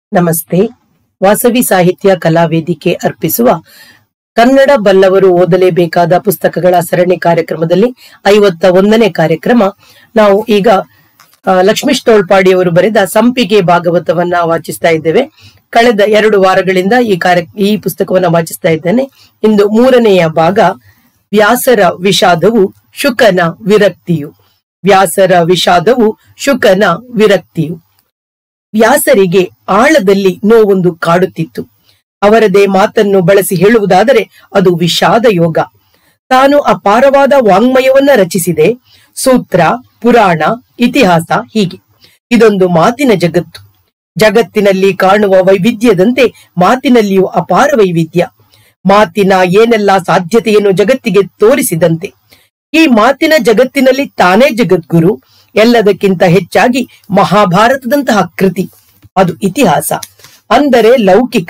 ನಮಸ್ತೆ ವಾಸವಿ ಸಾಹಿತ್ಯ ಕಲಾ ವೇದಿಕೆ ಅರ್ಪಿಸುವ ಕನ್ನಡ ಬಲ್ಲವರು ಓದಲೇಬೇಕಾದ ಪುಸ್ತಕಗಳ ಸರಣಿ ಕಾರ್ಯಕ್ರಮದಲ್ಲಿ ಐವತ್ತ ಒಂದನೇ ಕಾರ್ಯಕ್ರಮ ನಾವು ಈಗ ಆ, ಲಕ್ಷ್ಮೀಶ್ ತೋಳ್ಪಾಡಿಯವರು ಬರೆದ ಸಂಪಿಗೆ ಭಾಗವತವನ್ನ ವಾಚಿಸ್ತಾ ಇದ್ದೇವೆ ಕಳೆದ ಎರಡು ವಾರಗಳಿಂದ ಈ ಕಾರ್ಯ ಈ ಪುಸ್ತಕವನ್ನ ವಾಚಿಸ್ತಾ ಇದ್ದೇನೆ ಇಂದು ಮೂರನೆಯ ಭಾಗ ವ್ಯಾಸರ ವಿಷಾದವು ಶುಕನ ವಿರಕ್ತಿಯು ವ್ಯಾಸರ ವಿಷಾದವು ಶುಕನ ವಿರಕ್ತಿಯು ವ್ಯಾಸರಿಗೆ ಆಳದಲ್ಲಿ ನೋವೊಂದು ಕಾಡುತ್ತಿತ್ತು ಅವರದೇ ಮಾತನ್ನು ಬಳಸಿ ಹೇಳುವುದಾದರೆ ಅದು ವಿಷಾದ ಯೋಗ ತಾನು ಅಪಾರವಾದ ವಾಂಗ್ಮಯವನ್ನ ರಚಿಸಿದೆ ಸೂತ್ರ ಪುರಾಣ ಇತಿಹಾಸ ಹೀಗೆ ಇದೊಂದು ಮಾತಿನ ಜಗತ್ತು ಜಗತ್ತಿನಲ್ಲಿ ಕಾಣುವ ವೈವಿಧ್ಯದಂತೆ ಮಾತಿನಲ್ಲಿಯೂ ಅಪಾರ ವೈವಿಧ್ಯ ಮಾತಿನ ಏನೆಲ್ಲ ಸಾಧ್ಯತೆಯನ್ನು ಜಗತ್ತಿಗೆ ತೋರಿಸಿದಂತೆ ಈ ಮಾತಿನ ಜಗತ್ತಿನಲ್ಲಿ ತಾನೇ ಜಗದ್ಗುರು ಎಲ್ಲದಕ್ಕಿಂತ ಹೆಚ್ಚಾಗಿ ಮಹಾಭಾರತದಂತಹ ಕೃತಿ ಅದು ಇತಿಹಾಸ ಅಂದರೆ ಲೌಕಿಕ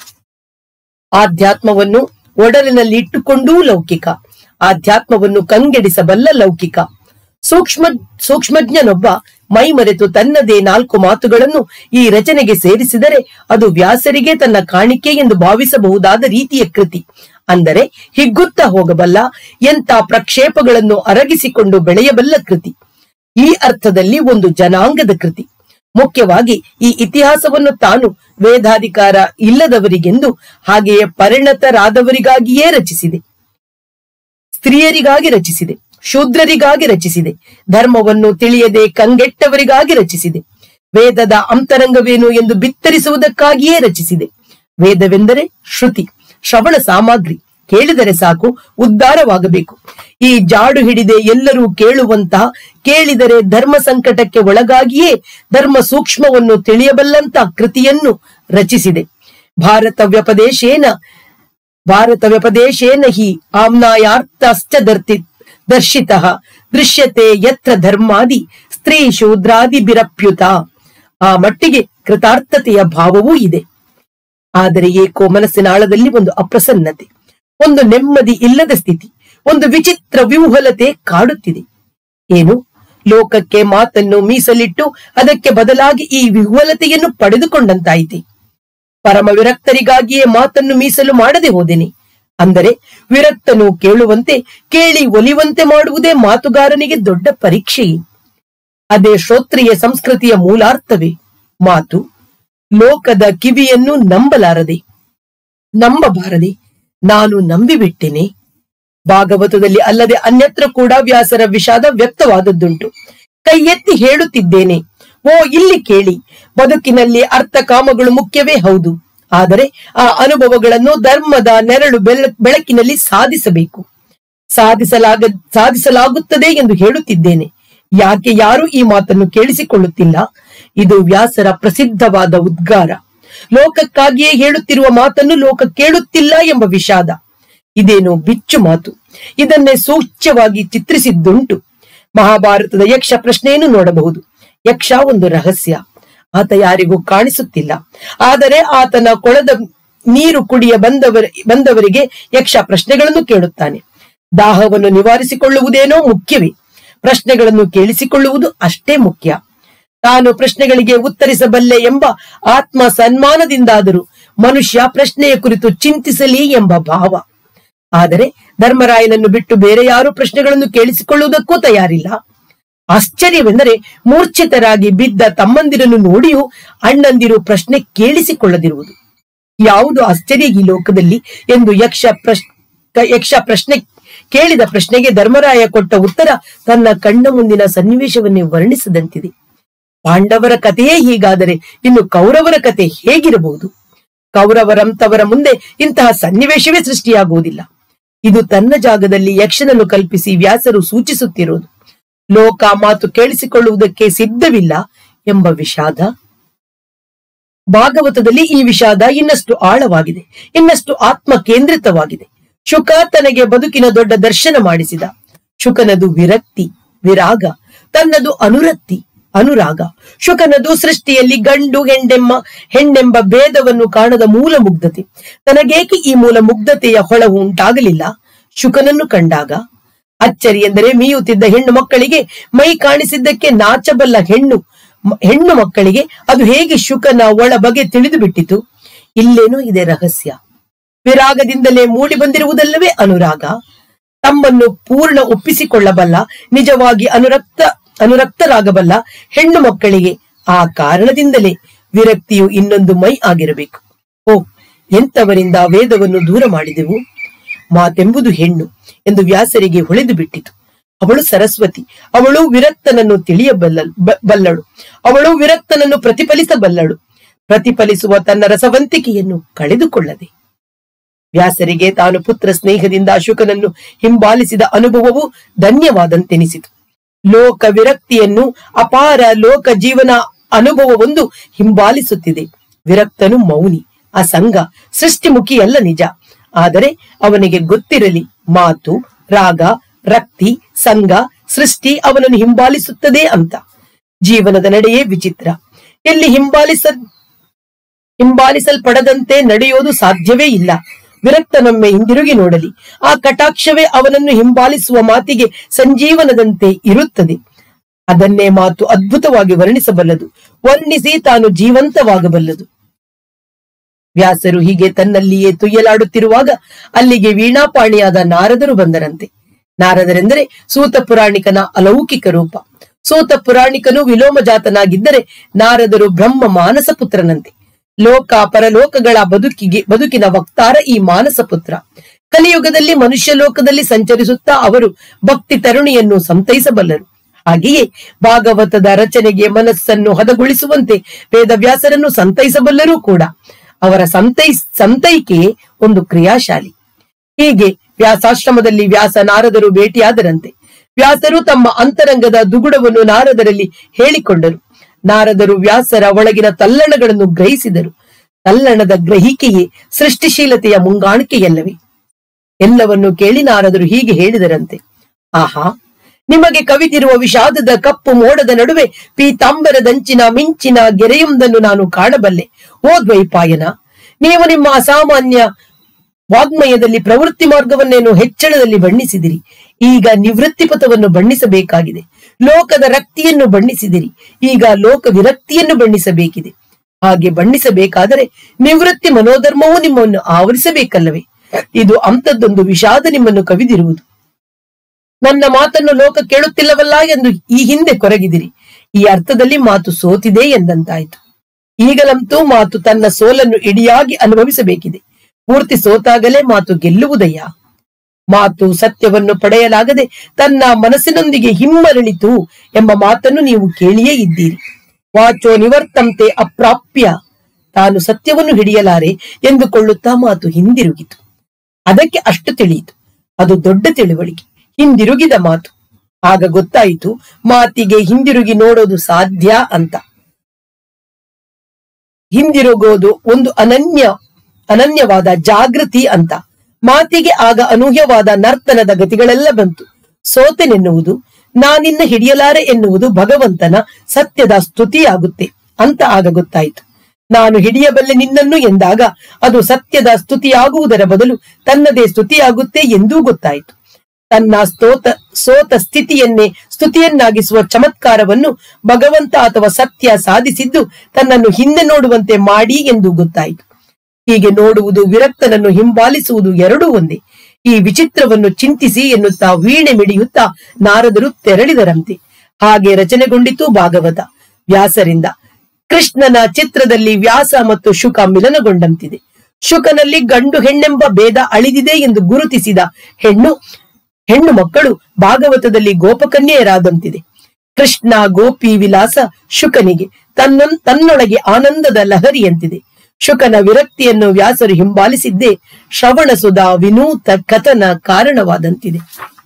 ಆಧ್ಯಾತ್ಮವನ್ನು ಒಡಲಿನಲ್ಲಿ ಇಟ್ಟುಕೊಂಡೂ ಲೌಕಿಕ ಆಧ್ಯಾತ್ಮವನ್ನು ಕಂಗೆಡಿಸಬಲ್ಲ ಲೌಕಿಕ ಸೂಕ್ಷ್ಮ ಸೂಕ್ಷ್ಮಜ್ಞನೊಬ್ಬ ಮೈ ಮರೆತು ತನ್ನದೇ ನಾಲ್ಕು ಮಾತುಗಳನ್ನು ಈ ರಚನೆಗೆ ಸೇರಿಸಿದರೆ ಅದು ವ್ಯಾಸರಿಗೆ ತನ್ನ ಕಾಣಿಕೆ ಎಂದು ಭಾವಿಸಬಹುದಾದ ರೀತಿಯ ಕೃತಿ ಅಂದರೆ ಹಿಗ್ಗುತ್ತಾ ಹೋಗಬಲ್ಲ ಎಂತ ಪ್ರಕ್ಷೇಪಗಳನ್ನು ಅರಗಿಸಿಕೊಂಡು ಬೆಳೆಯಬಲ್ಲ ಕೃತಿ ಈ ಅರ್ಥದಲ್ಲಿ ಒಂದು ಜನಾಂಗದ ಕೃತಿ ಮುಖ್ಯವಾಗಿ ಈ ಇತಿಹಾಸವನ್ನು ತಾನು ವೇದಾಧಿಕಾರ ಇಲ್ಲದವರಿಗೆಂದು ಹಾಗೆಯೇ ಪರಿಣತರಾದವರಿಗಾಗಿಯೇ ರಚಿಸಿದೆ ಸ್ತ್ರೀಯರಿಗಾಗಿ ರಚಿಸಿದೆ ಶೂದ್ರರಿಗಾಗಿ ರಚಿಸಿದೆ ಧರ್ಮವನ್ನು ತಿಳಿಯದೆ ಕಂಗೆಟ್ಟವರಿಗಾಗಿ ರಚಿಸಿದೆ ವೇದದ ಅಂತರಂಗವೇನು ಎಂದು ಬಿತ್ತರಿಸುವುದಕ್ಕಾಗಿಯೇ ರಚಿಸಿದೆ ವೇದವೆಂದರೆ ಶ್ರುತಿ ಶ್ರವಣ ಸಾಮಗ್ರಿ ಕೇಳಿದರೆ ಸಾಕು ಉದ್ಧಾರವಾಗಬೇಕು ಈ ಜಾಡು ಹಿಡಿದೆ ಎಲ್ಲರೂ ಕೇಳುವಂತಹ ಕೇಳಿದರೆ ಧರ್ಮ ಸಂಕಟಕ್ಕೆ ಒಳಗಾಗಿಯೇ ಧರ್ಮ ಸೂಕ್ಷ್ಮವನ್ನು ತಿಳಿಯಬಲ್ಲಂತ ಕೃತಿಯನ್ನು ರಚಿಸಿದೆ ಭಾರತ ವ್ಯಪದೇಶೇನ ಭಾರತ ವ್ಯಪದೇಶೇನ ಹಿ ಆಮ್ನಾಯಾರ್ಥಶ್ಚ ದರ್ತಿ ದರ್ಶಿತ ದೃಶ್ಯತೆ ಯತ್ರ ಧರ್ಮಾದಿ ಸ್ತ್ರೀ ಶೂದ್ರಾದಿ ಬಿರಪ್ಯುತ ಆ ಮಟ್ಟಿಗೆ ಕೃತಾರ್ಥತೆಯ ಭಾವವೂ ಇದೆ ಆದರೆ ಏಕೋ ಮನಸ್ಸಿನ ಆಳದಲ್ಲಿ ಒಂದು ಅಪ್ರಸನ್ನತೆ ಒಂದು ನೆಮ್ಮದಿ ಇಲ್ಲದ ಸ್ಥಿತಿ ಒಂದು ವಿಚಿತ್ರ ವಿಹ್ವಲತೆ ಕಾಡುತ್ತಿದೆ ಏನು ಲೋಕಕ್ಕೆ ಮಾತನ್ನು ಮೀಸಲಿಟ್ಟು ಅದಕ್ಕೆ ಬದಲಾಗಿ ಈ ವಿಹ್ವಲತೆಯನ್ನು ಪಡೆದುಕೊಂಡಂತಾಯಿತೆ ಪರಮ ವಿರಕ್ತರಿಗಾಗಿಯೇ ಮಾತನ್ನು ಮೀಸಲು ಮಾಡದೆ ಹೋದೆನೆ ಅಂದರೆ ವಿರಕ್ತನು ಕೇಳುವಂತೆ ಕೇಳಿ ಒಲಿವಂತೆ ಮಾಡುವುದೇ ಮಾತುಗಾರನಿಗೆ ದೊಡ್ಡ ಪರೀಕ್ಷೆಯೇ ಅದೇ ಶ್ರೋತ್ರಿಯ ಸಂಸ್ಕೃತಿಯ ಮೂಲಾರ್ಥವೇ ಮಾತು ಲೋಕದ ಕಿವಿಯನ್ನು ನಂಬಲಾರದೆ ನಂಬಬಾರದೆ ನಾನು ನಂಬಿಬಿಟ್ಟೆನೆ ಭಾಗವತದಲ್ಲಿ ಅಲ್ಲದೆ ಅನ್ಯತ್ರ ಕೂಡ ವ್ಯಾಸರ ವಿಷಾದ ವ್ಯಕ್ತವಾದದ್ದುಂಟು ಕೈ ಎತ್ತಿ ಹೇಳುತ್ತಿದ್ದೇನೆ ಓ ಇಲ್ಲಿ ಕೇಳಿ ಬದುಕಿನಲ್ಲಿ ಅರ್ಥ ಕಾಮಗಳು ಮುಖ್ಯವೇ ಹೌದು ಆದರೆ ಆ ಅನುಭವಗಳನ್ನು ಧರ್ಮದ ನೆರಳು ಬೆಳ ಬೆಳಕಿನಲ್ಲಿ ಸಾಧಿಸಬೇಕು ಸಾಧಿಸಲಾಗ ಸಾಧಿಸಲಾಗುತ್ತದೆ ಎಂದು ಹೇಳುತ್ತಿದ್ದೇನೆ ಯಾಕೆ ಯಾರು ಈ ಮಾತನ್ನು ಕೇಳಿಸಿಕೊಳ್ಳುತ್ತಿಲ್ಲ ಇದು ವ್ಯಾಸರ ಪ್ರಸಿದ್ಧವಾದ ಉದ್ಗಾರ ಲೋಕಕ್ಕಾಗಿಯೇ ಹೇಳುತ್ತಿರುವ ಮಾತನ್ನು ಲೋಕ ಕೇಳುತ್ತಿಲ್ಲ ಎಂಬ ವಿಷಾದ ಇದೇನು ಬಿಚ್ಚು ಮಾತು ಇದನ್ನೇ ಸೂಚ್ಯವಾಗಿ ಚಿತ್ರಿಸಿದ್ದುಂಟು ಮಹಾಭಾರತದ ಯಕ್ಷ ಪ್ರಶ್ನೆಯನ್ನು ನೋಡಬಹುದು ಯಕ್ಷ ಒಂದು ರಹಸ್ಯ ಆತ ಯಾರಿಗೂ ಕಾಣಿಸುತ್ತಿಲ್ಲ ಆದರೆ ಆತನ ಕೊಳದ ನೀರು ಕುಡಿಯ ಬಂದವರ ಬಂದವರಿಗೆ ಯಕ್ಷ ಪ್ರಶ್ನೆಗಳನ್ನು ಕೇಳುತ್ತಾನೆ ದಾಹವನ್ನು ನಿವಾರಿಸಿಕೊಳ್ಳುವುದೇನೋ ಮುಖ್ಯವೇ ಪ್ರಶ್ನೆಗಳನ್ನು ಕೇಳಿಸಿಕೊಳ್ಳುವುದು ಅಷ್ಟೇ ಮುಖ್ಯ ತಾನು ಪ್ರಶ್ನೆಗಳಿಗೆ ಉತ್ತರಿಸಬಲ್ಲೆ ಎಂಬ ಆತ್ಮ ಸನ್ಮಾನದಿಂದಾದರೂ ಮನುಷ್ಯ ಪ್ರಶ್ನೆಯ ಕುರಿತು ಚಿಂತಿಸಲಿ ಎಂಬ ಭಾವ ಆದರೆ ಧರ್ಮರಾಯನನ್ನು ಬಿಟ್ಟು ಬೇರೆ ಯಾರೂ ಪ್ರಶ್ನೆಗಳನ್ನು ಕೇಳಿಸಿಕೊಳ್ಳುವುದಕ್ಕೂ ತಯಾರಿಲ್ಲ ಆಶ್ಚರ್ಯವೆಂದರೆ ಮೂರ್ಛಿತರಾಗಿ ಬಿದ್ದ ತಮ್ಮಂದಿರನ್ನು ನೋಡಿಯೂ ಅಣ್ಣಂದಿರು ಪ್ರಶ್ನೆ ಕೇಳಿಸಿಕೊಳ್ಳದಿರುವುದು ಯಾವುದು ಆಶ್ಚರ್ಯ ಈ ಲೋಕದಲ್ಲಿ ಎಂದು ಯಕ್ಷ ಪ್ರಶ್ ಯಕ್ಷ ಪ್ರಶ್ನೆ ಕೇಳಿದ ಪ್ರಶ್ನೆಗೆ ಧರ್ಮರಾಯ ಕೊಟ್ಟ ಉತ್ತರ ತನ್ನ ಕಣ್ಣ ಮುಂದಿನ ಸನ್ನಿವೇಶವನ್ನೇ ವರ್ಣಿಸದಂತಿದೆ ಪಾಂಡವರ ಕಥೆಯೇ ಹೀಗಾದರೆ ಇನ್ನು ಕೌರವರ ಕತೆ ಹೇಗಿರಬಹುದು ಕೌರವರಂತವರ ಮುಂದೆ ಇಂತಹ ಸನ್ನಿವೇಶವೇ ಸೃಷ್ಟಿಯಾಗುವುದಿಲ್ಲ ಇದು ತನ್ನ ಜಾಗದಲ್ಲಿ ಯಕ್ಷನನ್ನು ಕಲ್ಪಿಸಿ ವ್ಯಾಸರು ಸೂಚಿಸುತ್ತಿರುವುದು ಲೋಕ ಮಾತು ಕೇಳಿಸಿಕೊಳ್ಳುವುದಕ್ಕೆ ಸಿದ್ಧವಿಲ್ಲ ಎಂಬ ವಿಷಾದ ಭಾಗವತದಲ್ಲಿ ಈ ವಿಷಾದ ಇನ್ನಷ್ಟು ಆಳವಾಗಿದೆ ಇನ್ನಷ್ಟು ಆತ್ಮ ಕೇಂದ್ರಿತವಾಗಿದೆ ಶುಕ ತನಗೆ ಬದುಕಿನ ದೊಡ್ಡ ದರ್ಶನ ಮಾಡಿಸಿದ ಶುಕನದು ವಿರಕ್ತಿ ವಿರಾಗ ತನ್ನದು ಅನುರಕ್ತಿ ಅನುರಾಗ ಶುಕನದು ಸೃಷ್ಟಿಯಲ್ಲಿ ಗಂಡು ಹೆಂಡೆಮ್ಮ ಹೆಣ್ಣೆಂಬ ಭೇದವನ್ನು ಕಾಣದ ಮೂಲ ಮುಗ್ಧತೆ ತನಗೇಕೆ ಈ ಮೂಲ ಮುಗ್ಧತೆಯ ಹೊಳವು ಉಂಟಾಗಲಿಲ್ಲ ಶುಕನನ್ನು ಕಂಡಾಗ ಅಚ್ಚರಿ ಎಂದರೆ ಮೀಯುತ್ತಿದ್ದ ಹೆಣ್ಣು ಮಕ್ಕಳಿಗೆ ಮೈ ಕಾಣಿಸಿದ್ದಕ್ಕೆ ನಾಚಬಲ್ಲ ಹೆಣ್ಣು ಮ- ಹೆಣ್ಣು ಮಕ್ಕಳಿಗೆ ಅದು ಹೇಗೆ ಶುಕನ ಒಳ ಬಗೆ ತಿಳಿದು ಬಿಟ್ಟಿತು ಇಲ್ಲೇನೋ ಇದೆ ರಹಸ್ಯ ವಿರಾಗದಿಂದಲೇ ಮೂಡಿ ಬಂದಿರುವುದಲ್ಲವೇ ಅನುರಾಗ ತಮ್ಮನ್ನು ಪೂರ್ಣ ಒಪ್ಪಿಸಿಕೊಳ್ಳಬಲ್ಲ ನಿಜವಾಗಿ ಅನುರಕ್ತ ಅನುರಕ್ತರಾಗಬಲ್ಲ ಹೆಣ್ಣು ಮಕ್ಕಳಿಗೆ ಆ ಕಾರಣದಿಂದಲೇ ವಿರಕ್ತಿಯು ಇನ್ನೊಂದು ಮೈ ಆಗಿರಬೇಕು ಓ ಎಂತವರಿಂದ ವೇದವನ್ನು ದೂರ ಮಾಡಿದೆವು ಮಾತೆಂಬುದು ಹೆಣ್ಣು ಎಂದು ವ್ಯಾಸರಿಗೆ ಹೊಳೆದು ಬಿಟ್ಟಿತು ಅವಳು ಸರಸ್ವತಿ ಅವಳು ವಿರಕ್ತನನ್ನು ತಿಳಿಯಬಲ್ಲ ಬ- ಬಲ್ಲಳು ಅವಳು ವಿರಕ್ತನನ್ನು ಪ್ರತಿಫಲಿಸಬಲ್ಲಳು ಪ್ರತಿಫಲಿಸುವ ತನ್ನ ರಸವಂತಿಕೆಯನ್ನು ಕಳೆದುಕೊಳ್ಳದೆ ವ್ಯಾಸರಿಗೆ ತಾನು ಪುತ್ರ ಸ್ನೇಹದಿಂದ ಅಶೋಕನನ್ನು ಹಿಂಬಾಲಿಸಿದ ಅನುಭವವು ಧನ್ಯವಾದಂತೆನಿಸಿತು ಲೋಕ ವಿರಕ್ತಿಯನ್ನು ಅಪಾರ ಲೋಕ ಜೀವನ ಅನುಭವವೊಂದು ಹಿಂಬಾಲಿಸುತ್ತಿದೆ ವಿರಕ್ತನು ಮೌನಿ ಅಸಂಗ ಸೃಷ್ಟಿಮುಖಿಯಲ್ಲ ನಿಜ ಆದರೆ ಅವನಿಗೆ ಗೊತ್ತಿರಲಿ ಮಾತು ರಾಗ ರಕ್ತಿ ಸಂಘ ಸೃಷ್ಟಿ ಅವನನ್ನು ಹಿಂಬಾಲಿಸುತ್ತದೆ ಅಂತ ಜೀವನದ ನಡೆಯೇ ವಿಚಿತ್ರ ಎಲ್ಲಿ ಹಿಂಬಾಲಿಸ ಹಿಂಬಾಲಿಸಲ್ಪಡದಂತೆ ನಡೆಯೋದು ಸಾಧ್ಯವೇ ಇಲ್ಲ ವಿರಕ್ತನೊಮ್ಮೆ ಹಿಂದಿರುಗಿ ನೋಡಲಿ ಆ ಕಟಾಕ್ಷವೇ ಅವನನ್ನು ಹಿಂಬಾಲಿಸುವ ಮಾತಿಗೆ ಸಂಜೀವನದಂತೆ ಇರುತ್ತದೆ ಅದನ್ನೇ ಮಾತು ಅದ್ಭುತವಾಗಿ ವರ್ಣಿಸಬಲ್ಲದು ವರ್ಣಿಸಿ ತಾನು ಜೀವಂತವಾಗಬಲ್ಲದು ವ್ಯಾಸರು ಹೀಗೆ ತನ್ನಲ್ಲಿಯೇ ತುಯ್ಯಲಾಡುತ್ತಿರುವಾಗ ಅಲ್ಲಿಗೆ ವೀಣಾಪಾಣಿಯಾದ ನಾರದರು ಬಂದರಂತೆ ನಾರದರೆಂದರೆ ಸೂತ ಪುರಾಣಿಕನ ಅಲೌಕಿಕ ರೂಪ ಸೂತ ಪುರಾಣಿಕನು ವಿಲೋಮಜಾತನಾಗಿದ್ದರೆ ನಾರದರು ಬ್ರಹ್ಮ ಮಾನಸ ಪುತ್ರನಂತೆ ಲೋಕ ಪರಲೋಕಗಳ ಬದುಕಿಗೆ ಬದುಕಿನ ವಕ್ತಾರ ಈ ಮಾನಸ ಪುತ್ರ ಕಲಿಯುಗದಲ್ಲಿ ಮನುಷ್ಯ ಲೋಕದಲ್ಲಿ ಸಂಚರಿಸುತ್ತಾ ಅವರು ಭಕ್ತಿ ತರುಣಿಯನ್ನು ಸಂತೈಸಬಲ್ಲರು ಹಾಗೆಯೇ ಭಾಗವತದ ರಚನೆಗೆ ಮನಸ್ಸನ್ನು ಹದಗೊಳಿಸುವಂತೆ ವೇದವ್ಯಾಸರನ್ನು ಸಂತೈಸಬಲ್ಲರೂ ಕೂಡ ಅವರ ಸಂತೈ ಸಂತೈಕೆಯೇ ಒಂದು ಕ್ರಿಯಾಶಾಲಿ ಹೀಗೆ ವ್ಯಾಸಾಶ್ರಮದಲ್ಲಿ ವ್ಯಾಸ ನಾರದರು ಭೇಟಿಯಾದರಂತೆ ವ್ಯಾಸರು ತಮ್ಮ ಅಂತರಂಗದ ದುಗುಡವನ್ನು ನಾರದರಲ್ಲಿ ಹೇಳಿಕೊಂಡರು ನಾರದರು ವ್ಯಾಸರ ಒಳಗಿನ ತಲ್ಲಣಗಳನ್ನು ಗ್ರಹಿಸಿದರು ತಲ್ಲಣದ ಗ್ರಹಿಕೆಯೇ ಸೃಷ್ಟಿಶೀಲತೆಯ ಮುಂಗಾಣಿಕೆಯಲ್ಲವೇ ಎಲ್ಲವನ್ನು ಕೇಳಿ ನಾರದರು ಹೀಗೆ ಹೇಳಿದರಂತೆ ಆಹಾ ನಿಮಗೆ ಕವಿದಿರುವ ವಿಷಾದದ ಕಪ್ಪು ಮೋಡದ ನಡುವೆ ಪೀತಾಂಬರದಂಚಿನ ಮಿಂಚಿನ ಗೆರೆಯೊಂದನ್ನು ನಾನು ಕಾಣಬಲ್ಲೆ ಓ ದ್ವೈಪಾಯನ ನೀವು ನಿಮ್ಮ ಅಸಾಮಾನ್ಯ ವಾಗ್ಮಯದಲ್ಲಿ ಪ್ರವೃತ್ತಿ ಮಾರ್ಗವನ್ನೇನು ಹೆಚ್ಚಳದಲ್ಲಿ ಬಣ್ಣಿಸಿದಿರಿ ಈಗ ನಿವೃತ್ತಿ ಪಥವನ್ನು ಬಣ್ಣಿಸಬೇಕಾಗಿದೆ ಲೋಕದ ರಕ್ತಿಯನ್ನು ಬಣ್ಣಿಸಿದಿರಿ ಈಗ ಲೋಕ ವಿರಕ್ತಿಯನ್ನು ಬಣ್ಣಿಸಬೇಕಿದೆ ಹಾಗೆ ಬಣ್ಣಿಸಬೇಕಾದರೆ ನಿವೃತ್ತಿ ಮನೋಧರ್ಮವು ನಿಮ್ಮನ್ನು ಆವರಿಸಬೇಕಲ್ಲವೇ ಇದು ಅಂಥದ್ದೊಂದು ವಿಷಾದ ನಿಮ್ಮನ್ನು ಕವಿದಿರುವುದು ನನ್ನ ಮಾತನ್ನು ಲೋಕ ಕೇಳುತ್ತಿಲ್ಲವಲ್ಲ ಎಂದು ಈ ಹಿಂದೆ ಕೊರಗಿದಿರಿ ಈ ಅರ್ಥದಲ್ಲಿ ಮಾತು ಸೋತಿದೆ ಎಂದಂತಾಯಿತು ಈಗಲಂತೂ ಮಾತು ತನ್ನ ಸೋಲನ್ನು ಇಡಿಯಾಗಿ ಅನುಭವಿಸಬೇಕಿದೆ ಪೂರ್ತಿ ಸೋತಾಗಲೇ ಮಾತು ಗೆಲ್ಲುವುದಯ್ಯ ಮಾತು ಸತ್ಯವನ್ನು ಪಡೆಯಲಾಗದೆ ತನ್ನ ಮನಸ್ಸಿನೊಂದಿಗೆ ಹಿಮ್ಮರಳಿತು ಎಂಬ ಮಾತನ್ನು ನೀವು ಕೇಳಿಯೇ ಇದ್ದೀರಿ ವಾಚೋ ನಿವರ್ತಂತೆ ಅಪ್ರಾಪ್ಯ ತಾನು ಸತ್ಯವನ್ನು ಹಿಡಿಯಲಾರೆ ಎಂದುಕೊಳ್ಳುತ್ತಾ ಮಾತು ಹಿಂದಿರುಗಿತು ಅದಕ್ಕೆ ಅಷ್ಟು ತಿಳಿಯಿತು ಅದು ದೊಡ್ಡ ತಿಳುವಳಿಕೆ ಹಿಂದಿರುಗಿದ ಮಾತು ಆಗ ಗೊತ್ತಾಯಿತು ಮಾತಿಗೆ ಹಿಂದಿರುಗಿ ನೋಡೋದು ಸಾಧ್ಯ ಅಂತ ಹಿಂದಿರುಗೋದು ಒಂದು ಅನನ್ಯ ಅನನ್ಯವಾದ ಜಾಗೃತಿ ಅಂತ ಮಾತಿಗೆ ಆಗ ಅನೂಹ್ಯವಾದ ನರ್ತನದ ಗತಿಗಳೆಲ್ಲ ಬಂತು ಸೋತೆನೆನ್ನುವುದು ನಾನಿನ್ನ ಹಿಡಿಯಲಾರೆ ಎನ್ನುವುದು ಭಗವಂತನ ಸತ್ಯದ ಸ್ತುತಿಯಾಗುತ್ತೆ ಅಂತ ಆಗ ಗೊತ್ತಾಯಿತು ನಾನು ಹಿಡಿಯಬಲ್ಲೆ ನಿನ್ನನ್ನು ಎಂದಾಗ ಅದು ಸತ್ಯದ ಸ್ತುತಿಯಾಗುವುದರ ಬದಲು ತನ್ನದೇ ಸ್ತುತಿಯಾಗುತ್ತೆ ಎಂದೂ ಗೊತ್ತಾಯಿತು ತನ್ನ ಸ್ತೋತ ಸೋತ ಸ್ಥಿತಿಯನ್ನೇ ಸ್ತುತಿಯನ್ನಾಗಿಸುವ ಚಮತ್ಕಾರವನ್ನು ಭಗವಂತ ಅಥವಾ ಸತ್ಯ ಸಾಧಿಸಿದ್ದು ತನ್ನನ್ನು ಹಿಂದೆ ನೋಡುವಂತೆ ಮಾಡಿ ಎಂದು ಗೊತ್ತಾಯಿತು ಹೀಗೆ ನೋಡುವುದು ವಿರಕ್ತನನ್ನು ಹಿಂಬಾಲಿಸುವುದು ಎರಡೂ ಒಂದೇ ಈ ವಿಚಿತ್ರವನ್ನು ಚಿಂತಿಸಿ ಎನ್ನುತ್ತಾ ವೀಣೆ ಮಿಡಿಯುತ್ತಾ ನಾರದರು ತೆರಳಿದರಂತೆ ಹಾಗೆ ರಚನೆಗೊಂಡಿತು ಭಾಗವತ ವ್ಯಾಸರಿಂದ ಕೃಷ್ಣನ ಚಿತ್ರದಲ್ಲಿ ವ್ಯಾಸ ಮತ್ತು ಶುಕ ಮಿಲನಗೊಂಡಂತಿದೆ ಶುಕನಲ್ಲಿ ಗಂಡು ಹೆಣ್ಣೆಂಬ ಭೇದ ಅಳಿದಿದೆ ಎಂದು ಗುರುತಿಸಿದ ಹೆಣ್ಣು ಹೆಣ್ಣು ಮಕ್ಕಳು ಭಾಗವತದಲ್ಲಿ ಗೋಪಕನ್ಯೆಯರಾದಂತಿದೆ ಕೃಷ್ಣ ಗೋಪಿ ವಿಲಾಸ ಶುಕನಿಗೆ ತನ್ನ ತನ್ನೊಳಗೆ ಆನಂದದ ಲಹರಿಯಂತಿದೆ ಶುಕನ ವಿರಕ್ತಿಯನ್ನು ವ್ಯಾಸರು ಹಿಂಬಾಲಿಸಿದ್ದೇ ಶ್ರವಣ ಸುಧಾ ವಿನೂತ ಕಥನ ಕಾರಣವಾದಂತಿದೆ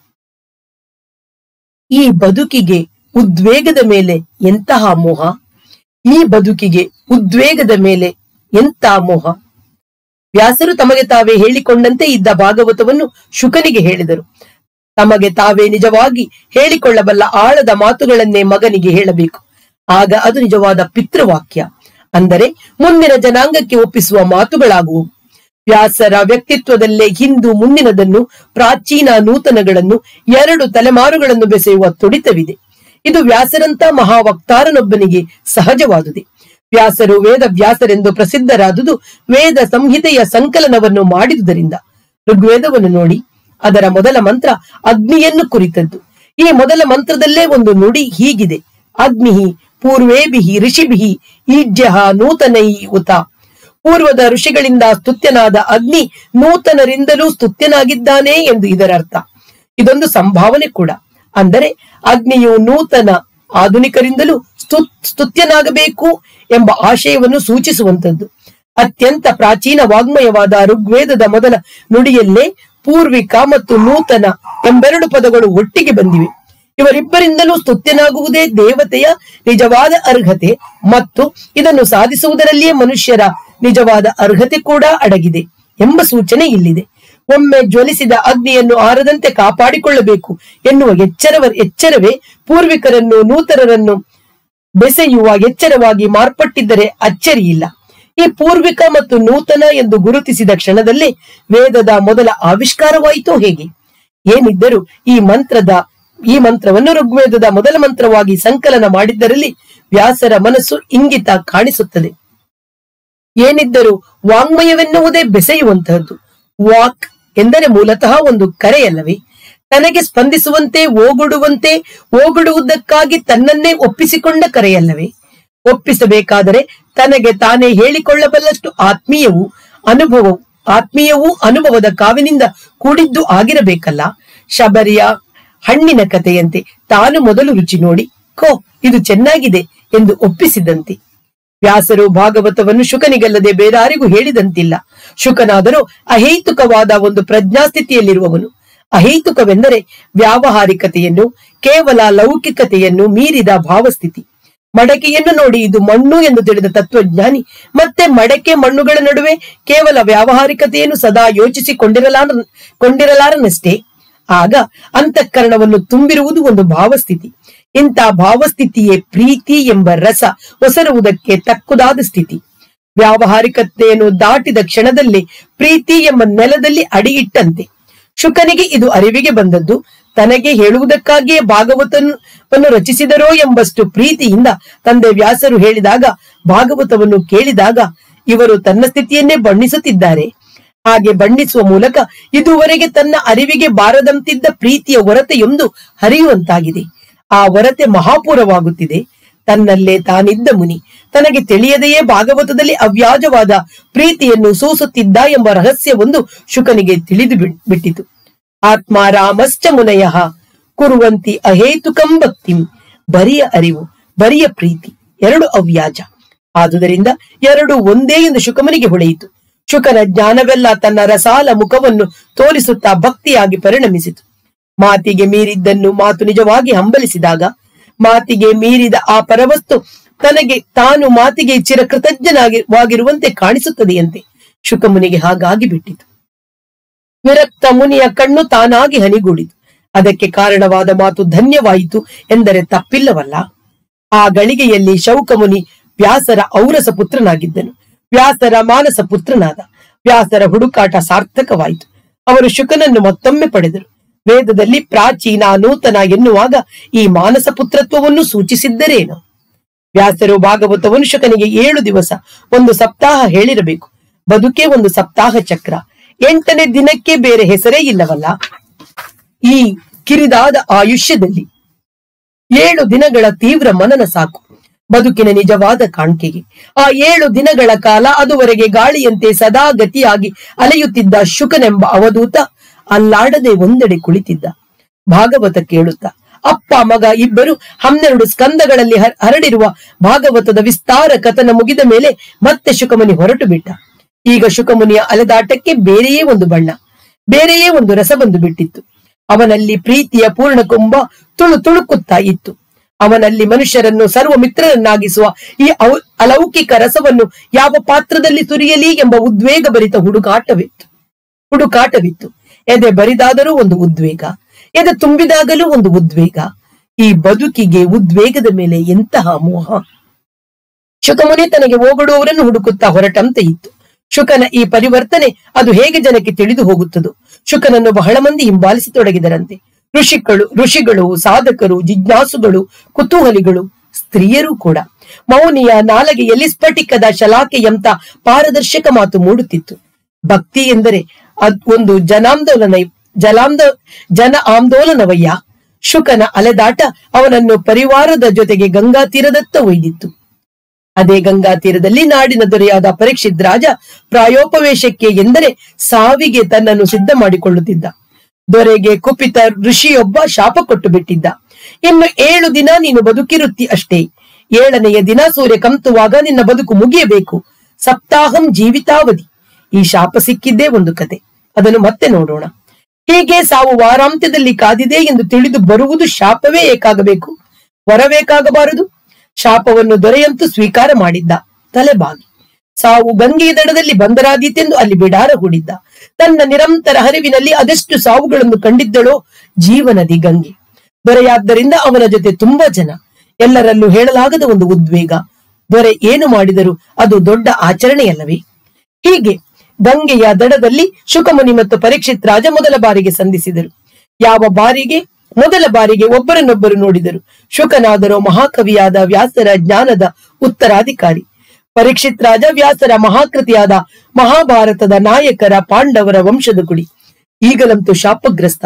ಈ ಬದುಕಿಗೆ ಉದ್ವೇಗದ ಮೇಲೆ ಎಂತಹ ಮೋಹ ಈ ಬದುಕಿಗೆ ಉದ್ವೇಗದ ಮೇಲೆ ಎಂತ ಮೋಹ ವ್ಯಾಸರು ತಮಗೆ ತಾವೇ ಹೇಳಿಕೊಂಡಂತೆ ಇದ್ದ ಭಾಗವತವನ್ನು ಶುಕನಿಗೆ ಹೇಳಿದರು ತಮಗೆ ತಾವೇ ನಿಜವಾಗಿ ಹೇಳಿಕೊಳ್ಳಬಲ್ಲ ಆಳದ ಮಾತುಗಳನ್ನೇ ಮಗನಿಗೆ ಹೇಳಬೇಕು ಆಗ ಅದು ನಿಜವಾದ ಪಿತೃವಾಕ್ಯ ಅಂದರೆ ಮುಂದಿನ ಜನಾಂಗಕ್ಕೆ ಒಪ್ಪಿಸುವ ಮಾತುಗಳಾಗುವು ವ್ಯಾಸರ ವ್ಯಕ್ತಿತ್ವದಲ್ಲೇ ಹಿಂದು ಮುಂದಿನದನ್ನು ಪ್ರಾಚೀನ ನೂತನಗಳನ್ನು ಎರಡು ತಲೆಮಾರುಗಳನ್ನು ಬೆಸೆಯುವ ತುಡಿತವಿದೆ ಇದು ವ್ಯಾಸರಂತ ಮಹಾವಕ್ತಾರನೊಬ್ಬನಿಗೆ ಸಹಜವಾದುದೇ ವ್ಯಾಸರು ವೇದ ವ್ಯಾಸರೆಂದು ಪ್ರಸಿದ್ಧರಾದುದು ವೇದ ಸಂಹಿತೆಯ ಸಂಕಲನವನ್ನು ಮಾಡಿದುದರಿಂದ ಋಗ್ವೇದವನ್ನು ನೋಡಿ ಅದರ ಮೊದಲ ಮಂತ್ರ ಅಗ್ನಿಯನ್ನು ಕುರಿತದ್ದು ಈ ಮೊದಲ ಮಂತ್ರದಲ್ಲೇ ಒಂದು ನುಡಿ ಹೀಗಿದೆ ಅಗ್ನಿಹಿ ಪೂರ್ವೇಭಿಹಿ ಋಷಿಭಿಹಿ ಈಜ್ಯ ನೂತನೈ ಉತ ಪೂರ್ವದ ಋಷಿಗಳಿಂದ ಸ್ತುತ್ಯನಾದ ಅಗ್ನಿ ನೂತನರಿಂದಲೂ ಸ್ತುತ್ಯನಾಗಿದ್ದಾನೆ ಎಂದು ಇದರ ಅರ್ಥ ಇದೊಂದು ಸಂಭಾವನೆ ಕೂಡ ಅಂದರೆ ಅಗ್ನಿಯು ನೂತನ ಆಧುನಿಕರಿಂದಲೂ ಸ್ತು ಸ್ತುತ್ಯನಾಗಬೇಕು ಎಂಬ ಆಶಯವನ್ನು ಸೂಚಿಸುವಂತದ್ದು ಅತ್ಯಂತ ಪ್ರಾಚೀನ ವಾಗ್ಮಯವಾದ ಋಗ್ವೇದದ ಮೊದಲ ನುಡಿಯಲ್ಲೇ ಪೂರ್ವಿಕ ಮತ್ತು ನೂತನ ಎಂಬೆರಡು ಪದಗಳು ಒಟ್ಟಿಗೆ ಬಂದಿವೆ ಇವರಿಬ್ಬರಿಂದಲೂ ಸ್ತುತ್ಯನಾಗುವುದೇ ದೇವತೆಯ ನಿಜವಾದ ಅರ್ಹತೆ ಮತ್ತು ಇದನ್ನು ಸಾಧಿಸುವುದರಲ್ಲಿಯೇ ಮನುಷ್ಯರ ನಿಜವಾದ ಅರ್ಹತೆ ಕೂಡ ಅಡಗಿದೆ ಎಂಬ ಸೂಚನೆ ಇಲ್ಲಿದೆ ಒಮ್ಮೆ ಜ್ವಲಿಸಿದ ಅಗ್ನಿಯನ್ನು ಆರದಂತೆ ಕಾಪಾಡಿಕೊಳ್ಳಬೇಕು ಎನ್ನುವ ಎಚ್ಚರವ ಎಚ್ಚರವೇ ಪೂರ್ವಿಕರನ್ನು ನೂತನರನ್ನು ಬೆಸೆಯುವ ಎಚ್ಚರವಾಗಿ ಮಾರ್ಪಟ್ಟಿದ್ದರೆ ಅಚ್ಚರಿಯಿಲ್ಲ ಈ ಪೂರ್ವಿಕ ಮತ್ತು ನೂತನ ಎಂದು ಗುರುತಿಸಿದ ಕ್ಷಣದಲ್ಲೇ ವೇದದ ಮೊದಲ ಆವಿಷ್ಕಾರವಾಯಿತೋ ಹೇಗೆ ಏನಿದ್ದರೂ ಈ ಮಂತ್ರದ ಈ ಮಂತ್ರವನ್ನು ಋಗ್ವೇದದ ಮೊದಲ ಮಂತ್ರವಾಗಿ ಸಂಕಲನ ಮಾಡಿದ್ದರಲ್ಲಿ ವ್ಯಾಸರ ಮನಸ್ಸು ಇಂಗಿತ ಕಾಣಿಸುತ್ತದೆ ಏನಿದ್ದರೂ ವಾಂಗ್ಮಯವೆನ್ನುವುದೇ ಬೆಸೆಯುವಂತಹದ್ದು ವಾಕ್ ಎಂದರೆ ಮೂಲತಃ ಒಂದು ಕರೆಯಲ್ಲವೇ ತನಗೆ ಸ್ಪಂದಿಸುವಂತೆ ಓಗೊಡುವಂತೆ ಓಗೊಡುವುದಕ್ಕಾಗಿ ತನ್ನನ್ನೇ ಒಪ್ಪಿಸಿಕೊಂಡ ಕರೆಯಲ್ಲವೇ ಒಪ್ಪಿಸಬೇಕಾದರೆ ತನಗೆ ತಾನೇ ಹೇಳಿಕೊಳ್ಳಬಲ್ಲಷ್ಟು ಆತ್ಮೀಯವು ಅನುಭವವು ಆತ್ಮೀಯವೂ ಅನುಭವದ ಕಾವಿನಿಂದ ಕೂಡಿದ್ದು ಆಗಿರಬೇಕಲ್ಲ ಶಬರಿಯ ಹಣ್ಣಿನ ಕಥೆಯಂತೆ ತಾನು ಮೊದಲು ರುಚಿ ನೋಡಿ ಕೋ ಇದು ಚೆನ್ನಾಗಿದೆ ಎಂದು ಒಪ್ಪಿಸಿದಂತೆ ವ್ಯಾಸರು ಭಾಗವತವನ್ನು ಶುಕನಿಗಲ್ಲದೆ ಬೇರಾರಿಗೂ ಹೇಳಿದಂತಿಲ್ಲ ಶುಕನಾದರೂ ಅಹೈತುಕವಾದ ಒಂದು ಪ್ರಜ್ಞಾಸ್ಥಿತಿಯಲ್ಲಿರುವವನು ಅಹೈತುಕವೆಂದರೆ ವ್ಯಾವಹಾರಿಕತೆಯನ್ನು ಕೇವಲ ಲೌಕಿಕತೆಯನ್ನು ಮೀರಿದ ಭಾವಸ್ಥಿತಿ ಮಡಕೆಯನ್ನು ನೋಡಿ ಇದು ಮಣ್ಣು ಎಂದು ತಿಳಿದ ತತ್ವಜ್ಞಾನಿ ಮತ್ತೆ ಮಡಕೆ ಮಣ್ಣುಗಳ ನಡುವೆ ಕೇವಲ ವ್ಯಾವಹಾರಿಕತೆಯನ್ನು ಸದಾ ಯೋಚಿಸಿಕೊಂಡಿರಲಾರ ಕೊಂಡಿರಲಾರನಷ್ಟೇ ಆಗ ಅಂತಃಕರಣವನ್ನು ತುಂಬಿರುವುದು ಒಂದು ಭಾವಸ್ಥಿತಿ ಇಂಥ ಭಾವಸ್ಥಿತಿಯೇ ಪ್ರೀತಿ ಎಂಬ ರಸ ಒಸರುವುದಕ್ಕೆ ತಕ್ಕುದಾದ ಸ್ಥಿತಿ ವ್ಯಾವಹಾರಿಕತೆಯನ್ನು ದಾಟಿದ ಕ್ಷಣದಲ್ಲಿ ಪ್ರೀತಿ ಎಂಬ ನೆಲದಲ್ಲಿ ಅಡಿಯಿಟ್ಟಂತೆ ಶುಕನಿಗೆ ಇದು ಅರಿವಿಗೆ ಬಂದದ್ದು ತನಗೆ ಹೇಳುವುದಕ್ಕಾಗಿಯೇ ಭಾಗವತವನ್ನು ರಚಿಸಿದರೋ ಎಂಬಷ್ಟು ಪ್ರೀತಿಯಿಂದ ತಂದೆ ವ್ಯಾಸರು ಹೇಳಿದಾಗ ಭಾಗವತವನ್ನು ಕೇಳಿದಾಗ ಇವರು ತನ್ನ ಸ್ಥಿತಿಯನ್ನೇ ಬಣ್ಣಿಸುತ್ತಿದ್ದಾರೆ ಹಾಗೆ ಬಣ್ಣಿಸುವ ಮೂಲಕ ಇದುವರೆಗೆ ತನ್ನ ಅರಿವಿಗೆ ಬಾರದಂತಿದ್ದ ಪ್ರೀತಿಯ ಹೊರತೆಯೊಂದು ಹರಿಯುವಂತಾಗಿದೆ ಆ ಹೊರತೆ ಮಹಾಪೂರವಾಗುತ್ತಿದೆ ತನ್ನಲ್ಲೇ ತಾನಿದ್ದ ಮುನಿ ತನಗೆ ತಿಳಿಯದೆಯೇ ಭಾಗವತದಲ್ಲಿ ಅವ್ಯಾಜವಾದ ಪ್ರೀತಿಯನ್ನು ಸೂಸುತ್ತಿದ್ದ ಎಂಬ ರಹಸ್ಯವೊಂದು ಶುಕನಿಗೆ ತಿಳಿದು ಬಿಡ್- ಬಿಟ್ಟಿತು ಆತ್ಮ ರಾಮಶ್ಚ ಮುನಯ ಕುರುವಂತಿ ಅಹೇತುಕಂ ಭಕ್ತಿಂ ಬರಿಯ ಅರಿವು ಬರಿಯ ಪ್ರೀತಿ ಎರಡು ಅವ್ಯಾಜ ಆದುದರಿಂದ ಎರಡು ಒಂದೇ ಎಂದು ಶುಕಮನಿಗೆ ಹೊಳೆಯಿತು ಶುಕನ ಜ್ಞಾನವೆಲ್ಲ ತನ್ನ ರಸಾಲ ಮುಖವನ್ನು ತೋರಿಸುತ್ತಾ ಭಕ್ತಿಯಾಗಿ ಪರಿಣಮಿಸಿತು ಮಾತಿಗೆ ಮೀರಿದ್ದನ್ನು ಮಾತು ನಿಜವಾಗಿ ಹಂಬಲಿಸಿದಾಗ ಮಾತಿಗೆ ಮೀರಿದ ಆ ಪರವಸ್ತು ತನಗೆ ತಾನು ಮಾತಿಗೆ ಚಿರಕೃತಜ್ಞನಾಗಿ ವಾಗಿರುವಂತೆ ಕಾಣಿಸುತ್ತದೆಯಂತೆ ಶುಕಮುನಿಗೆ ಹಾಗಾಗಿ ಬಿಟ್ಟಿತು ವಿರಕ್ತ ಮುನಿಯ ಕಣ್ಣು ತಾನಾಗಿ ಹನಿಗೂಡಿತು ಅದಕ್ಕೆ ಕಾರಣವಾದ ಮಾತು ಧನ್ಯವಾಯಿತು ಎಂದರೆ ತಪ್ಪಿಲ್ಲವಲ್ಲ ಆ ಗಳಿಗೆಯಲ್ಲಿ ಶೌಕಮುನಿ ವ್ಯಾಸರ ಔರಸ ಪುತ್ರನಾಗಿದ್ದನು ವ್ಯಾಸರ ಮಾನಸ ಪುತ್ರನಾದ ವ್ಯಾಸರ ಹುಡುಕಾಟ ಸಾರ್ಥಕವಾಯಿತು ಅವರು ಶುಕನನ್ನು ಮತ್ತೊಮ್ಮೆ ಪಡೆದರು ವೇದದಲ್ಲಿ ಪ್ರಾಚೀನ ನೂತನ ಎನ್ನುವಾಗ ಈ ಮಾನಸ ಪುತ್ರತ್ವವನ್ನು ಸೂಚಿಸಿದ್ದರೇನು ವ್ಯಾಸರು ಭಾಗವತವನ್ನು ಶುಕನಿಗೆ ಏಳು ದಿವಸ ಒಂದು ಸಪ್ತಾಹ ಹೇಳಿರಬೇಕು ಬದುಕೆ ಒಂದು ಸಪ್ತಾಹ ಚಕ್ರ ಎಂಟನೇ ದಿನಕ್ಕೆ ಬೇರೆ ಹೆಸರೇ ಇಲ್ಲವಲ್ಲ ಈ ಕಿರಿದಾದ ಆಯುಷ್ಯದಲ್ಲಿ ಏಳು ದಿನಗಳ ತೀವ್ರ ಮನನ ಸಾಕು ಬದುಕಿನ ನಿಜವಾದ ಕಾಣ್ಕೆಗೆ ಆ ಏಳು ದಿನಗಳ ಕಾಲ ಅದುವರೆಗೆ ಗಾಳಿಯಂತೆ ಸದಾ ಗತಿಯಾಗಿ ಅಲೆಯುತ್ತಿದ್ದ ಶುಕನೆಂಬ ಅವಧೂತ ಅಲ್ಲಾಡದೆ ಒಂದೆಡೆ ಕುಳಿತಿದ್ದ ಭಾಗವತ ಕೇಳುತ್ತಾ ಅಪ್ಪ ಮಗ ಇಬ್ಬರು ಹನ್ನೆರಡು ಸ್ಕಂದಗಳಲ್ಲಿ ಹರ- ಹರಡಿರುವ ಭಾಗವತದ ವಿಸ್ತಾರ ಕಥನ ಮುಗಿದ ಮೇಲೆ ಮತ್ತೆ ಶುಕಮುನಿ ಹೊರಟು ಬಿಟ್ಟ ಈಗ ಶುಕಮುನಿಯ ಅಲೆದಾಟಕ್ಕೆ ಬೇರೆಯೇ ಒಂದು ಬಣ್ಣ ಬೇರೆಯೇ ಒಂದು ರಸ ಬಂದು ಬಿಟ್ಟಿತ್ತು ಅವನಲ್ಲಿ ಪ್ರೀತಿಯ ಪೂರ್ಣಕುಂಭ ತುಳು ತುಳುಕುತ್ತಾ ಇತ್ತು ಅವನಲ್ಲಿ ಮನುಷ್ಯರನ್ನು ಸರ್ವ ಮಿತ್ರರನ್ನಾಗಿಸುವ ಈ ಔ- ಅಲೌಕಿಕ ರಸವನ್ನು ಯಾವ ಪಾತ್ರದಲ್ಲಿ ಸುರಿಯಲಿ ಎಂಬ ಉದ್ವೇಗ ಭರಿತ ಹುಡುಕಾಟವಿತ್ತು ಹುಡುಕಾಟವಿತ್ತು ಎದೆ ಬರಿದಾದರೂ ಒಂದು ಉದ್ವೇಗ ಎದೆ ತುಂಬಿದಾಗಲೂ ಒಂದು ಉದ್ವೇಗ ಈ ಬದುಕಿಗೆ ಉದ್ವೇಗದ ಮೇಲೆ ಎಂತಹ ಮೋಹ ಶುಕಮುನಿ ತನಗೆ ಓಗಡುವವರನ್ನು ಹುಡುಕುತ್ತಾ ಹೊರಟಂತೆ ಇತ್ತು ಶುಕನ ಈ ಪರಿವರ್ತನೆ ಅದು ಹೇಗೆ ಜನಕ್ಕೆ ತಿಳಿದು ಹೋಗುತ್ತದೋ ಶುಕನನ್ನು ಬಹಳ ಮಂದಿ ಹಿಂಬಾಲಿಸತೊಡಗಿದರಂತೆ ಋಷಿಗಳು ಋಷಿಗಳು ಸಾಧಕರು ಜಿಜ್ಞಾಸುಗಳು ಕುತೂಹಲಿಗಳು ಸ್ತ್ರೀಯರು ಕೂಡ ಮೌನಿಯ ನಾಲಗೆಯಲ್ಲಿ ಸ್ಫಟಿಕದ ಶಲಾಕೆಯಂತ ಪಾರದರ್ಶಕ ಮಾತು ಮೂಡುತ್ತಿತ್ತು ಭಕ್ತಿ ಎಂದರೆ ಅದ್ ಒಂದು ಜನಾಂದೋಲನ ಜಲಾಂದ ಜನ ಆಂದೋಲನವಯ್ಯ ಶುಕನ ಅಲೆದಾಟ ಅವನನ್ನು ಪರಿವಾರದ ಜೊತೆಗೆ ಗಂಗಾ ತೀರದತ್ತ ಒಯ್ದಿತ್ತು ಅದೇ ಗಂಗಾ ತೀರದಲ್ಲಿ ನಾಡಿನ ದೊರೆಯಾದ ಪರೀಕ್ಷಿತ್ ರಾಜ ಪ್ರಾಯೋಪವೇಶಕ್ಕೆ ಎಂದರೆ ಸಾವಿಗೆ ತನ್ನನ್ನು ಸಿದ್ಧ ಮಾಡಿಕೊಳ್ಳುತ್ತಿದ್ದ ದೊರೆಗೆ ಕುಪಿತ ಋಷಿಯೊಬ್ಬ ಶಾಪ ಕೊಟ್ಟು ಬಿಟ್ಟಿದ್ದ ಇನ್ನು ಏಳು ದಿನ ನೀನು ಬದುಕಿರುತ್ತಿ ಅಷ್ಟೇ ಏಳನೆಯ ದಿನ ಸೂರ್ಯ ಕಂತುವಾಗ ನಿನ್ನ ಬದುಕು ಮುಗಿಯಬೇಕು ಸಪ್ತಾಹಂ ಜೀವಿತಾವಧಿ ಈ ಶಾಪ ಸಿಕ್ಕಿದ್ದೇ ಒಂದು ಕತೆ ಅದನ್ನು ಮತ್ತೆ ನೋಡೋಣ ಹೀಗೆ ಸಾವು ವಾರಾಂತ್ಯದಲ್ಲಿ ಕಾದಿದೆ ಎಂದು ತಿಳಿದು ಬರುವುದು ಶಾಪವೇ ಏಕಾಗಬೇಕು ವರಬೇಕಾಗಬಾರದು ಶಾಪವನ್ನು ದೊರೆಯಂತೂ ಸ್ವೀಕಾರ ಮಾಡಿದ್ದ ತಲೆಬಾಗಿ ಸಾವು ಗಂಗೆಯ ದಡದಲ್ಲಿ ಬಂದರಾದೀತೆಂದು ಅಲ್ಲಿ ಬಿಡಾರ ಹೂಡಿದ್ದ ತನ್ನ ನಿರಂತರ ಹರಿವಿನಲ್ಲಿ ಅದೆಷ್ಟು ಸಾವುಗಳನ್ನು ಕಂಡಿದ್ದಳೋ ಜೀವನದಿ ಗಂಗೆ ದೊರೆಯಾದ್ದರಿಂದ ಅವನ ಜೊತೆ ತುಂಬಾ ಜನ ಎಲ್ಲರಲ್ಲೂ ಹೇಳಲಾಗದ ಒಂದು ಉದ್ವೇಗ ದೊರೆ ಏನು ಮಾಡಿದರೂ ಅದು ದೊಡ್ಡ ಆಚರಣೆಯಲ್ಲವೇ ಹೀಗೆ ಗಂಗೆಯ ದಡದಲ್ಲಿ ಶುಕಮುನಿ ಮತ್ತು ಪರೀಕ್ಷಿತ್ ರಾಜ ಮೊದಲ ಬಾರಿಗೆ ಸಂಧಿಸಿದರು ಯಾವ ಬಾರಿಗೆ ಮೊದಲ ಬಾರಿಗೆ ಒಬ್ಬರನ್ನೊಬ್ಬರು ನೋಡಿದರು ಶುಕನಾದರೋ ಮಹಾಕವಿಯಾದ ವ್ಯಾಸರ ಜ್ಞಾನದ ಉತ್ತರಾಧಿಕಾರಿ ಪರೀಕ್ಷಿತ್ ರಾಜ ವ್ಯಾಸರ ಮಹಾಕೃತಿಯಾದ ಮಹಾಭಾರತದ ನಾಯಕರ ಪಾಂಡವರ ವಂಶದ ಕುಡಿ ಈಗಲಂತೂ ಶಾಪಗ್ರಸ್ತ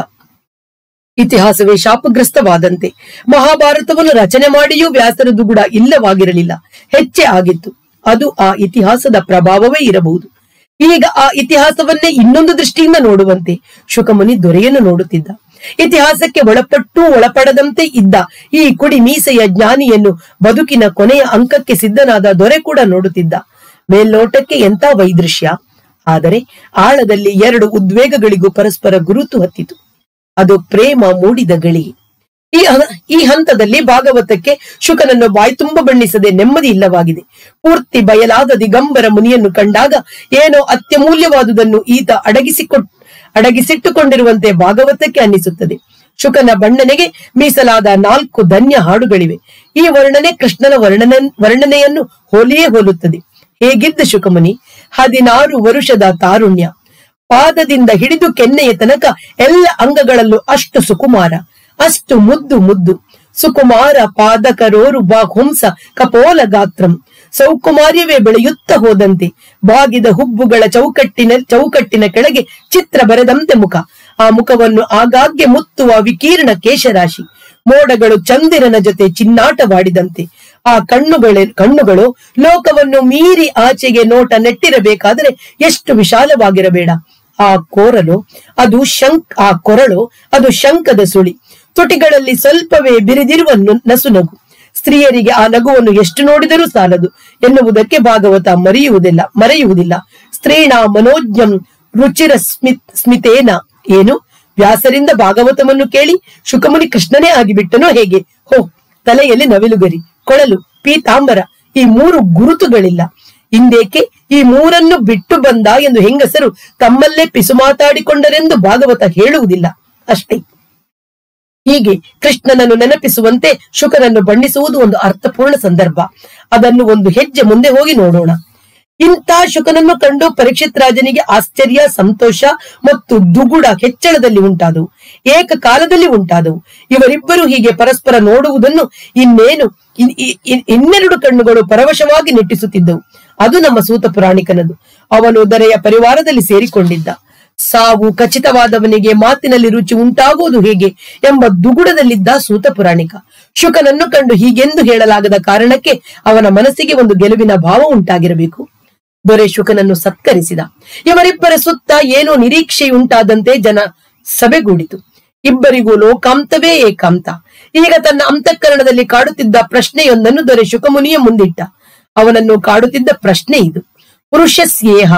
ಇತಿಹಾಸವೇ ಶಾಪಗ್ರಸ್ತವಾದಂತೆ ಮಹಾಭಾರತವನ್ನು ರಚನೆ ಮಾಡಿಯೂ ವ್ಯಾಸರದು ಕೂಡ ಇಲ್ಲವಾಗಿರಲಿಲ್ಲ ಹೆಚ್ಚೆ ಆಗಿತ್ತು ಅದು ಆ ಇತಿಹಾಸದ ಪ್ರಭಾವವೇ ಇರಬಹುದು ಈಗ ಆ ಇತಿಹಾಸವನ್ನೇ ಇನ್ನೊಂದು ದೃಷ್ಟಿಯಿಂದ ನೋಡುವಂತೆ ಶುಕಮುನಿ ದೊರೆಯನ್ನು ನೋಡುತ್ತಿದ್ದ ಇತಿಹಾಸಕ್ಕೆ ಒಳಪಟ್ಟು ಒಳಪಡದಂತೆ ಇದ್ದ ಈ ಕುಡಿ ಮೀಸೆಯ ಜ್ಞಾನಿಯನ್ನು ಬದುಕಿನ ಕೊನೆಯ ಅಂಕಕ್ಕೆ ಸಿದ್ಧನಾದ ದೊರೆ ಕೂಡ ನೋಡುತ್ತಿದ್ದ ಮೇಲ್ನೋಟಕ್ಕೆ ಎಂತ ವೈದೃಶ್ಯ ಆದರೆ ಆಳದಲ್ಲಿ ಎರಡು ಉದ್ವೇಗಗಳಿಗೂ ಪರಸ್ಪರ ಗುರುತು ಹತ್ತಿತು ಅದು ಪ್ರೇಮ ಮೂಡಿದ ಗಳಿಗೆ ಈ ಹ- ಈ ಹಂತದಲ್ಲಿ ಭಾಗವತಕ್ಕೆ ಶುಕನನ್ನು ಬಾಯ್ತುಂಬ ಬಣ್ಣಿಸದೆ ನೆಮ್ಮದಿ ಇಲ್ಲವಾಗಿದೆ ಪೂರ್ತಿ ಬಯಲಾದ ದಿಗಂಬರ ಮುನಿಯನ್ನು ಕಂಡಾಗ ಏನೋ ಅತ್ಯಮೂಲ್ಯವಾದುದನ್ನು ಈತ ಅಡಗಿಸಿಕೊಟ್ ಅಡಗಿಸಿಟ್ಟುಕೊಂಡಿರುವಂತೆ ಭಾಗವತಕ್ಕೆ ಅನ್ನಿಸುತ್ತದೆ ಶುಕನ ಬಣ್ಣನೆಗೆ ಮೀಸಲಾದ ನಾಲ್ಕು ಧನ್ಯ ಹಾಡುಗಳಿವೆ ಈ ವರ್ಣನೆ ಕೃಷ್ಣನ ವರ್ಣನೆ ವರ್ಣನೆಯನ್ನು ಹೋಲಿಯೇ ಹೋಲುತ್ತದೆ ಹೇಗಿದ್ದ ಶುಕಮುನಿ ಹದಿನಾರು ವರುಷದ ತಾರುಣ್ಯ ಪಾದದಿಂದ ಹಿಡಿದು ಕೆನ್ನೆಯ ತನಕ ಎಲ್ಲ ಅಂಗಗಳಲ್ಲೂ ಅಷ್ಟು ಸುಕುಮಾರ ಅಷ್ಟು ಮುದ್ದು ಮುದ್ದು ಸುಕುಮಾರ ಪಾದಕರೋರು ಬಾಹುಂಸ ಕಪೋಲ ಗಾತ್ರಂ ಸೌಕುಮಾರ್ಯವೇ ಬೆಳೆಯುತ್ತ ಹೋದಂತೆ ಬಾಗಿದ ಹುಬ್ಬುಗಳ ಚೌಕಟ್ಟಿನ ಚೌಕಟ್ಟಿನ ಕೆಳಗೆ ಚಿತ್ರ ಬರೆದಂತೆ ಮುಖ ಆ ಮುಖವನ್ನು ಆಗಾಗ್ಗೆ ಮುತ್ತುವ ವಿಕೀರ್ಣ ಕೇಶರಾಶಿ ಮೋಡಗಳು ಚಂದಿರನ ಜೊತೆ ಚಿನ್ನಾಟವಾಡಿದಂತೆ ಆ ಕಣ್ಣುಗಳೇ ಕಣ್ಣುಗಳು ಲೋಕವನ್ನು ಮೀರಿ ಆಚೆಗೆ ನೋಟ ನೆಟ್ಟಿರಬೇಕಾದರೆ ಎಷ್ಟು ವಿಶಾಲವಾಗಿರಬೇಡ ಆ ಕೋರಲು ಅದು ಶಂಕ್ ಆ ಕೊರಳು ಅದು ಶಂಕದ ಸುಳಿ ತುಟಿಗಳಲ್ಲಿ ಸ್ವಲ್ಪವೇ ಬಿರಿದಿರುವ ನು- ನಸುನಗು ಸ್ತ್ರೀಯರಿಗೆ ಆ ನಗುವನ್ನು ಎಷ್ಟು ನೋಡಿದರೂ ಸಾಲದು ಎನ್ನುವುದಕ್ಕೆ ಭಾಗವತ ಮರೆಯುವುದಿಲ್ಲ ಮರೆಯುವುದಿಲ್ಲ ಸ್ತ್ರೀಣ ಮನೋಜ್ಞಂ ರುಚಿರ ಸ್ಮಿತ್ ಸ್ಮಿತೇನ ಏನು ವ್ಯಾಸರಿಂದ ಭಾಗವತವನ್ನು ಕೇಳಿ ಶುಕಮುನಿ ಕೃಷ್ಣನೇ ಆಗಿಬಿಟ್ಟನೋ ಹೇಗೆ ಹೋ ತಲೆಯಲ್ಲಿ ನವಿಲುಗರಿ ಕೊಳಲು ಪೀತಾಂಬರ ಈ ಮೂರು ಗುರುತುಗಳಿಲ್ಲ ಇಂದೇಕೆ ಈ ಮೂರನ್ನು ಬಿಟ್ಟು ಬಂದ ಎಂದು ಹೆಂಗಸರು ತಮ್ಮಲ್ಲೇ ಪಿಸು ಮಾತಾಡಿಕೊಂಡರೆಂದು ಭಾಗವತ ಹೇಳುವುದಿಲ್ಲ ಅಷ್ಟೇ ಹೀಗೆ ಕೃಷ್ಣನನ್ನು ನೆನಪಿಸುವಂತೆ ಶುಕನನ್ನು ಬಣ್ಣಿಸುವುದು ಒಂದು ಅರ್ಥಪೂರ್ಣ ಸಂದರ್ಭ ಅದನ್ನು ಒಂದು ಹೆಜ್ಜೆ ಮುಂದೆ ಹೋಗಿ ನೋಡೋಣ ಇಂಥ ಶುಕನನ್ನು ಕಂಡು ಪರೀಕ್ಷಿತ್ ರಾಜನಿಗೆ ಆಶ್ಚರ್ಯ ಸಂತೋಷ ಮತ್ತು ದುಗುಡ ಹೆಚ್ಚಳದಲ್ಲಿ ಉಂಟಾದವು ಏಕಕಾಲದಲ್ಲಿ ಉಂಟಾದವು ಇವರಿಬ್ಬರು ಹೀಗೆ ಪರಸ್ಪರ ನೋಡುವುದನ್ನು ಇನ್ನೇನು ಇನ್- ಇ- ಇನ್- ಇನ್ನೆರಡು ಕಣ್ಣುಗಳು ಪರವಶವಾಗಿ ನೆಟ್ಟಿಸುತ್ತಿದ್ದವು ಅದು ನಮ್ಮ ಸೂತ ಪುರಾಣಿಕನದು ಅವನು ದರೆಯ ಪರಿವಾರದಲ್ಲಿ ಸೇರಿಕೊಂಡಿದ್ದ ಸಾವು ಖಚಿತವಾದವನಿಗೆ ಮಾತಿನಲ್ಲಿ ರುಚಿ ಉಂಟಾಗುವುದು ಹೇಗೆ ಎಂಬ ದುಗುಡದಲ್ಲಿದ್ದ ಸೂತ ಪುರಾಣಿಕ ಶುಕನನ್ನು ಕಂಡು ಹೀಗೆಂದು ಹೇಳಲಾಗದ ಕಾರಣಕ್ಕೆ ಅವನ ಮನಸ್ಸಿಗೆ ಒಂದು ಗೆಲುವಿನ ಭಾವ ಉಂಟಾಗಿರಬೇಕು ದೊರೆ ಶುಕನನ್ನು ಸತ್ಕರಿಸಿದ ಇವರಿಬ್ಬರ ಸುತ್ತ ಏನೋ ನಿರೀಕ್ಷೆಯುಂಟಾದಂತೆ ಜನ ಸಭೆಗೂಡಿತು ಇಬ್ಬರಿಗೂ ಲೋಕಾಂತವೇ ಏಕಾಂತ ಈಗ ತನ್ನ ಅಂತಃಕರಣದಲ್ಲಿ ಕಾಡುತ್ತಿದ್ದ ಪ್ರಶ್ನೆಯೊಂದನ್ನು ದೊರೆ ಶುಕಮುನಿಯ ಮುಂದಿಟ್ಟ ಅವನನ್ನು ಕಾಡುತ್ತಿದ್ದ ಪ್ರಶ್ನೆ ಇದು ಪುರುಷಸ್ಯೇಹ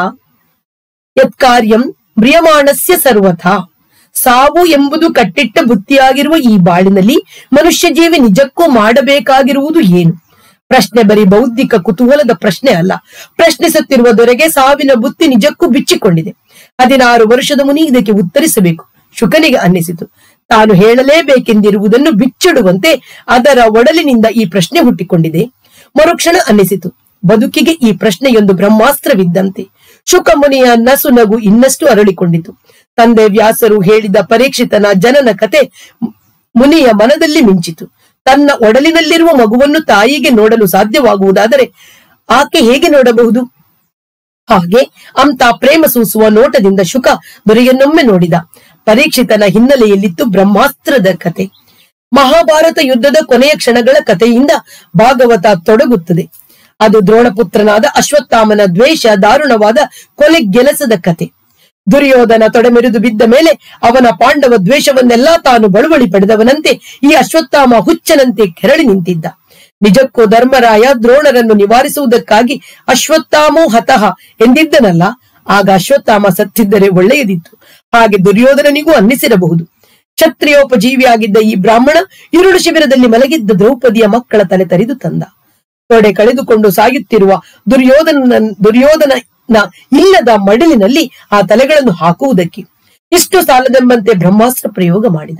ಯತ್ಕಾರ್ಯಂ ಮ್ರಿಯಮಾಣಸ್ಯ ಸರ್ವಥಾ ಸಾವು ಎಂಬುದು ಕಟ್ಟಿಟ್ಟ ಬುತ್ತಿಯಾಗಿರುವ ಈ ಬಾಳಿನಲ್ಲಿ ಮನುಷ್ಯ ಜೀವಿ ನಿಜಕ್ಕೂ ಮಾಡಬೇಕಾಗಿರುವುದು ಏನು ಪ್ರಶ್ನೆ ಬರೀ ಬೌದ್ಧಿಕ ಕುತೂಹಲದ ಪ್ರಶ್ನೆ ಅಲ್ಲ ಪ್ರಶ್ನಿಸುತ್ತಿರುವ ದೊರೆಗೆ ಸಾವಿನ ಬುತ್ತಿ ನಿಜಕ್ಕೂ ಬಿಚ್ಚಿಕೊಂಡಿದೆ ಹದಿನಾರು ವರ್ಷದ ಮುನಿ ಇದಕ್ಕೆ ಉತ್ತರಿಸಬೇಕು ಶುಕನಿಗೆ ಅನ್ನಿಸಿತು ತಾನು ಹೇಳಲೇಬೇಕೆಂದಿರುವುದನ್ನು ಬಿಚ್ಚಿಡುವಂತೆ ಅದರ ಒಡಲಿನಿಂದ ಈ ಪ್ರಶ್ನೆ ಹುಟ್ಟಿಕೊಂಡಿದೆ ಮರುಕ್ಷಣ ಅನ್ನಿಸಿತು ಬದುಕಿಗೆ ಈ ಪ್ರಶ್ನೆಯೊಂದು ಬ್ರಹ್ಮಾಸ್ತ್ರವಿದ್ದಂತೆ ಶುಕಮುನಿಯ ನಸು ನಗು ಇನ್ನಷ್ಟು ಅರಳಿಕೊಂಡಿತು ತಂದೆ ವ್ಯಾಸರು ಹೇಳಿದ ಪರೀಕ್ಷಿತನ ಜನನ ಕತೆ ಮುನಿಯ ಮನದಲ್ಲಿ ಮಿಂಚಿತು ತನ್ನ ಒಡಲಿನಲ್ಲಿರುವ ಮಗುವನ್ನು ತಾಯಿಗೆ ನೋಡಲು ಸಾಧ್ಯವಾಗುವುದಾದರೆ ಆಕೆ ಹೇಗೆ ನೋಡಬಹುದು ಹಾಗೆ ಅಂತ ಪ್ರೇಮ ಸೂಸುವ ನೋಟದಿಂದ ಶುಕ ದೊರೆಯನ್ನೊಮ್ಮೆ ನೋಡಿದ ಪರೀಕ್ಷಿತನ ಹಿನ್ನೆಲೆಯಲ್ಲಿತ್ತು ಬ್ರಹ್ಮಾಸ್ತ್ರದ ಕತೆ ಮಹಾಭಾರತ ಯುದ್ಧದ ಕೊನೆಯ ಕ್ಷಣಗಳ ಕಥೆಯಿಂದ ಭಾಗವತ ತೊಡಗುತ್ತದೆ ಅದು ದ್ರೋಣಪುತ್ರನಾದ ಅಶ್ವತ್ಥಾಮನ ದ್ವೇಷ ದಾರುಣವಾದ ಕೊಲೆ ಗೆಲಸದ ಕತೆ ದುರ್ಯೋಧನ ತೊಡೆಮೆರೆದು ಬಿದ್ದ ಮೇಲೆ ಅವನ ಪಾಂಡವ ದ್ವೇಷವನ್ನೆಲ್ಲಾ ತಾನು ಬಳುವಳಿ ಪಡೆದವನಂತೆ ಈ ಅಶ್ವತ್ಥಾಮ ಹುಚ್ಚನಂತೆ ಕೆರಳಿ ನಿಂತಿದ್ದ ನಿಜಕ್ಕೂ ಧರ್ಮರಾಯ ದ್ರೋಣರನ್ನು ನಿವಾರಿಸುವುದಕ್ಕಾಗಿ ಅಶ್ವತ್ಥಾಮೋ ಹತಃ ಎಂದಿದ್ದನಲ್ಲ ಆಗ ಅಶ್ವತ್ಥಾಮ ಸತ್ತಿದ್ದರೆ ಒಳ್ಳೆಯದಿತ್ತು ಹಾಗೆ ದುರ್ಯೋಧನನಿಗೂ ಅನ್ನಿಸಿರಬಹುದು ಕ್ಷತ್ರಿಯೋಪಜೀವಿಯಾಗಿದ್ದ ಈ ಬ್ರಾಹ್ಮಣ ಇರುಳು ಶಿಬಿರದಲ್ಲಿ ಮಲಗಿದ್ದ ದ್ರೌಪದಿಯ ಮಕ್ಕಳ ತಲೆ ತರಿದು ತಂದ ತೊಡೆ ಕಳೆದುಕೊಂಡು ಸಾಯುತ್ತಿರುವ ದುರ್ಯೋಧನ ದುರ್ಯೋಧನನ ಇಲ್ಲದ ಮಡಿಲಿನಲ್ಲಿ ಆ ತಲೆಗಳನ್ನು ಹಾಕುವುದಕ್ಕೆ ಇಷ್ಟು ಸಾಲದೆಂಬಂತೆ ಬ್ರಹ್ಮಾಸ್ತ್ರ ಪ್ರಯೋಗ ಮಾಡಿದ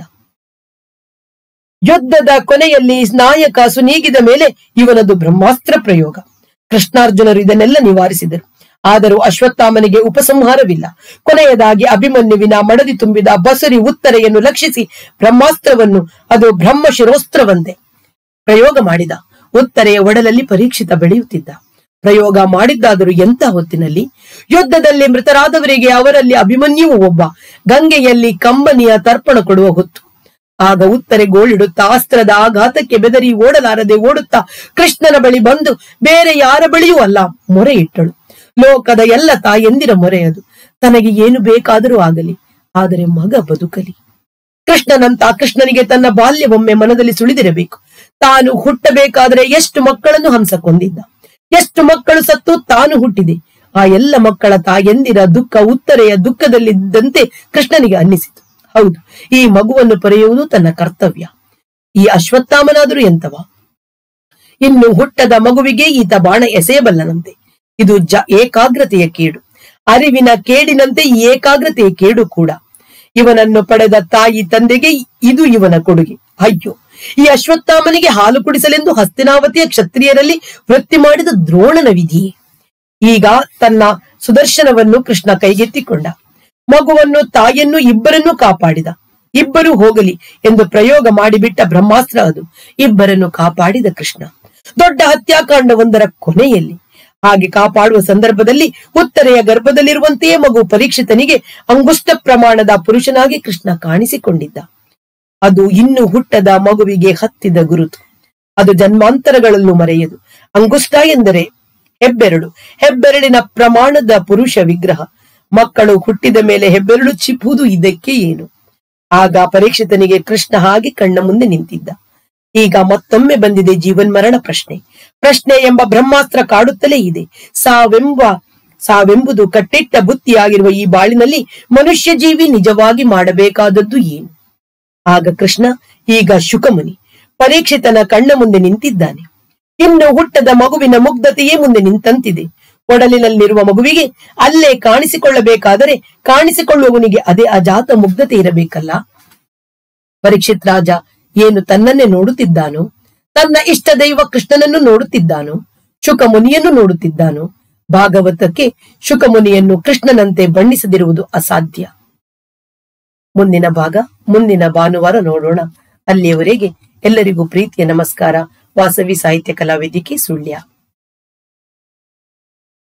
ಯುದ್ಧದ ಕೊನೆಯಲ್ಲಿ ನಾಯಕ ಸುನೀಗಿದ ಮೇಲೆ ಇವನದು ಬ್ರಹ್ಮಾಸ್ತ್ರ ಪ್ರಯೋಗ ಕೃಷ್ಣಾರ್ಜುನರು ಇದನ್ನೆಲ್ಲ ನಿವಾರಿಸಿದರು ಆದರೂ ಅಶ್ವತ್ಥಾಮನಿಗೆ ಉಪಸಂಹಾರವಿಲ್ಲ ಕೊನೆಯದಾಗಿ ಅಭಿಮನ್ಯುವಿನ ಮಡದಿ ತುಂಬಿದ ಬಸುರಿ ಉತ್ತರೆಯನ್ನು ಲಕ್ಷಿಸಿ ಬ್ರಹ್ಮಾಸ್ತ್ರವನ್ನು ಅದು ಬ್ರಹ್ಮ ಶಿರೋಸ್ತ್ರವಂತೆ ಪ್ರಯೋಗ ಮಾಡಿದ ಉತ್ತರೆಯ ಒಡಲಲ್ಲಿ ಪರೀಕ್ಷಿತ ಬೆಳೆಯುತ್ತಿದ್ದ ಪ್ರಯೋಗ ಮಾಡಿದ್ದಾದರೂ ಎಂತ ಹೊತ್ತಿನಲ್ಲಿ ಯುದ್ಧದಲ್ಲಿ ಮೃತರಾದವರಿಗೆ ಅವರಲ್ಲಿ ಅಭಿಮನ್ಯುವು ಒಬ್ಬ ಗಂಗೆಯಲ್ಲಿ ಕಂಬನಿಯ ತರ್ಪಣ ಕೊಡುವ ಹೊತ್ತು ಆಗ ಉತ್ತರೆ ಗೋಳಿಡುತ್ತಾ ಅಸ್ತ್ರದ ಆಘಾತಕ್ಕೆ ಬೆದರಿ ಓಡಲಾರದೆ ಓಡುತ್ತಾ ಕೃಷ್ಣನ ಬಳಿ ಬಂದು ಬೇರೆ ಯಾರ ಬಳಿಯೂ ಅಲ್ಲ ಮೊರೆ ಇಟ್ಟಳು ಲೋಕದ ಎಲ್ಲ ತಾಯಂದಿರ ಮೊರೆ ಅದು ತನಗೆ ಏನು ಬೇಕಾದರೂ ಆಗಲಿ ಆದರೆ ಮಗ ಬದುಕಲಿ ಕೃಷ್ಣನಂತ ಕೃಷ್ಣನಿಗೆ ತನ್ನ ಬಾಲ್ಯವೊಮ್ಮೆ ಮನದಲ್ಲಿ ಸುಳಿದಿರಬೇಕು ತಾನು ಹುಟ್ಟಬೇಕಾದರೆ ಎಷ್ಟು ಮಕ್ಕಳನ್ನು ಹಂಸ ಕೊಂದಿದ್ದ ಎಷ್ಟು ಮಕ್ಕಳು ಸತ್ತು ತಾನು ಹುಟ್ಟಿದೆ ಆ ಎಲ್ಲ ಮಕ್ಕಳ ತಾಯಂದಿರ ದುಃಖ ಉತ್ತರೆಯ ದುಃಖದಲ್ಲಿದ್ದಂತೆ ಕೃಷ್ಣನಿಗೆ ಅನ್ನಿಸಿತು ಹೌದು ಈ ಮಗುವನ್ನು ಪೊರೆಯುವುದು ತನ್ನ ಕರ್ತವ್ಯ ಈ ಅಶ್ವತ್ಥಾಮನಾದರೂ ಎಂತವ ಇನ್ನು ಹುಟ್ಟದ ಮಗುವಿಗೆ ಈತ ಬಾಣ ಎಸೆಯಬಲ್ಲನಂತೆ ಇದು ಜ ಏಕಾಗ್ರತೆಯ ಕೇಡು ಅರಿವಿನ ಕೇಡಿನಂತೆ ಈ ಏಕಾಗ್ರತೆಯ ಕೇಡು ಕೂಡ ಇವನನ್ನು ಪಡೆದ ತಾಯಿ ತಂದೆಗೆ ಇದು ಇವನ ಕೊಡುಗೆ ಅಯ್ಯೋ ಈ ಅಶ್ವತ್ಥಾಮನಿಗೆ ಹಾಲು ಕುಡಿಸಲೆಂದು ಹಸ್ತಿನಾವತಿಯ ಕ್ಷತ್ರಿಯರಲ್ಲಿ ವೃತ್ತಿ ಮಾಡಿದ ದ್ರೋಣನ ವಿಧಿಯೇ ಈಗ ತನ್ನ ಸುದರ್ಶನವನ್ನು ಕೃಷ್ಣ ಕೈಗೆತ್ತಿಕೊಂಡ ಮಗುವನ್ನು ತಾಯಿಯನ್ನು ಇಬ್ಬರನ್ನೂ ಕಾಪಾಡಿದ ಇಬ್ಬರು ಹೋಗಲಿ ಎಂದು ಪ್ರಯೋಗ ಮಾಡಿಬಿಟ್ಟ ಬ್ರಹ್ಮಾಸ್ತ್ರ ಅದು ಇಬ್ಬರನ್ನು ಕಾಪಾಡಿದ ಕೃಷ್ಣ ದೊಡ್ಡ ಹತ್ಯಾಕಾಂಡವೊಂದರ ಕೊನೆಯಲ್ಲಿ ಹಾಗೆ ಕಾಪಾಡುವ ಸಂದರ್ಭದಲ್ಲಿ ಉತ್ತರೆಯ ಗರ್ಭದಲ್ಲಿರುವಂತೆಯೇ ಮಗು ಪರೀಕ್ಷಿತನಿಗೆ ಅಂಗುಷ್ಟ ಪ್ರಮಾಣದ ಪುರುಷನಾಗಿ ಕೃಷ್ಣ ಕಾಣಿಸಿಕೊಂಡಿದ್ದ ಅದು ಇನ್ನು ಹುಟ್ಟದ ಮಗುವಿಗೆ ಹತ್ತಿದ ಗುರುತು ಅದು ಜನ್ಮಾಂತರಗಳಲ್ಲೂ ಮರೆಯದು ಅಂಗುಷ್ಟ ಎಂದರೆ ಹೆಬ್ಬೆರಳು ಹೆಬ್ಬೆರಳಿನ ಪ್ರಮಾಣದ ಪುರುಷ ವಿಗ್ರಹ ಮಕ್ಕಳು ಹುಟ್ಟಿದ ಮೇಲೆ ಹೆಬ್ಬೆರಳು ಚಿಪ್ಪುವುದು ಇದಕ್ಕೆ ಏನು ಆಗ ಪರೀಕ್ಷಿತನಿಗೆ ಕೃಷ್ಣ ಹಾಗೆ ಕಣ್ಣ ಮುಂದೆ ನಿಂತಿದ್ದ ಈಗ ಮತ್ತೊಮ್ಮೆ ಬಂದಿದೆ ಜೀವನ್ಮರಣ ಪ್ರಶ್ನೆ ಪ್ರಶ್ನೆ ಎಂಬ ಬ್ರಹ್ಮಾಸ್ತ್ರ ಕಾಡುತ್ತಲೇ ಇದೆ ಸಾವೆಂಬ ಸಾವೆಂಬುದು ಕಟ್ಟಿಟ್ಟ ಬುತ್ತಿಯಾಗಿರುವ ಈ ಬಾಳಿನಲ್ಲಿ ಮನುಷ್ಯ ಜೀವಿ ನಿಜವಾಗಿ ಮಾಡಬೇಕಾದದ್ದು ಏನು ಆಗ ಕೃಷ್ಣ ಈಗ ಶುಕಮುನಿ ಪರೀಕ್ಷಿತನ ಕಣ್ಣ ಮುಂದೆ ನಿಂತಿದ್ದಾನೆ ಇನ್ನು ಹುಟ್ಟದ ಮಗುವಿನ ಮುಗ್ಧತೆಯೇ ಮುಂದೆ ನಿಂತಂತಿದೆ ಒಡಲಿನಲ್ಲಿರುವ ಮಗುವಿಗೆ ಅಲ್ಲೇ ಕಾಣಿಸಿಕೊಳ್ಳಬೇಕಾದರೆ ಕಾಣಿಸಿಕೊಳ್ಳುವವನಿಗೆ ಅದೇ ಅಜಾತ ಮುಗ್ಧತೆ ಇರಬೇಕಲ್ಲ ಪರೀಕ್ಷಿತ್ ರಾಜ ಏನು ತನ್ನನ್ನೇ ನೋಡುತ್ತಿದ್ದಾನೋ ತನ್ನ ಇಷ್ಟ ದೈವ ಕೃಷ್ಣನನ್ನು ನೋಡುತ್ತಿದ್ದಾನೋ ಶುಕ ಮುನಿಯನ್ನು ನೋಡುತ್ತಿದ್ದಾನೋ ಭಾಗವತಕ್ಕೆ ಶುಕ ಮುನಿಯನ್ನು ಕೃಷ್ಣನಂತೆ ಬಣ್ಣಿಸದಿರುವುದು ಅಸಾಧ್ಯ ಮುಂದಿನ ಭಾಗ ಮುಂದಿನ ಭಾನುವಾರ ನೋಡೋಣ ಅಲ್ಲಿಯವರೆಗೆ ಎಲ್ಲರಿಗೂ ಪ್ರೀತಿಯ ನಮಸ್ಕಾರ ವಾಸವಿ ಸಾಹಿತ್ಯ ಕಲಾವೇದಿಕೆ ಸುಳ್ಯ